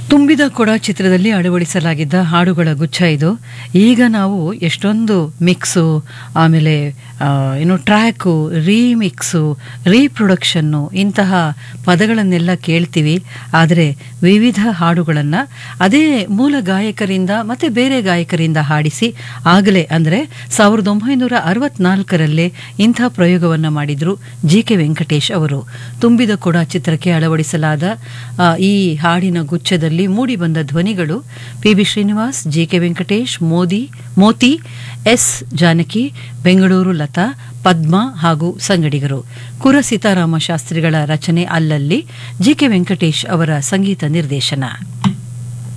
ತುಂಬಿದ ಕೊಡ ಚಿತ್ರದಲ್ಲಿ ಅಳವಡಿಸಲಾಗಿದ್ದ ಹಾಡುಗಳ ಗುಚ್ಛ ಇದು ಈಗ ನಾವು ಎಷ್ಟೊಂದು ಮಿಕ್ಸು ಆಮೇಲೆ ಆ, ಏನು ಟ್ರ್ಯಾಕು ರೀಮಿಕ್ಸು ರೀಪ್ರೊಡಕ್ಷನ್ನು ಇಂತಹ ಪದಗಳನ್ನೆಲ್ಲ ಕೇಳ್ತೀವಿ ಆದರೆ ವಿವಿಧ ಹಾಡುಗಳನ್ನು ಅದೇ ಮೂಲ ಗಾಯಕರಿಂದ ಮತ್ತೆ ಬೇರೆ ಗಾಯಕರಿಂದ ಹಾಡಿಸಿ ಆಗಲೇ ಅಂದರೆ ಸಾವಿರದ ಒಂಬೈನೂರ ಅರವತ್ನಾಲ್ಕರಲ್ಲೇ ಇಂಥ ಪ್ರಯೋಗವನ್ನು ಮಾಡಿದ್ರು ಜಿ ಕೆ ವೆಂಕಟೇಶ್ ಅವರು ತುಂಬಿದ ಕೊಡ ಚಿತ್ರಕ್ಕೆ ಅಳವಡಿಸಲಾದ ಆ, ಈ ಹಾಡಿನ ಗುಚ್ಛದಲ್ಲಿ ಮೂಡಿಬಂದ ಧ್ವನಿಗಳು P B Srinivas G K Venkatesh ಮೋದಿ ಮೋತಿ ಎಸ್ ಜಾನಕಿ ಬೆಂಗಳೂರು ಲತಾ ಪದ್ಮ ಹಾಗೂ ಸಂಗಡಿಗರು ಕುರ ಸೀತಾರಾಮ ಶಾಸ್ತ್ರಿಗಳ ರಚನೆ ಅಲ್ಲಲ್ಲಿ ಜಿ ಕೆ ವೆಂಕಟೇಶ್ ಅವರ ಸಂಗೀತ ನಿರ್ದೇಶನ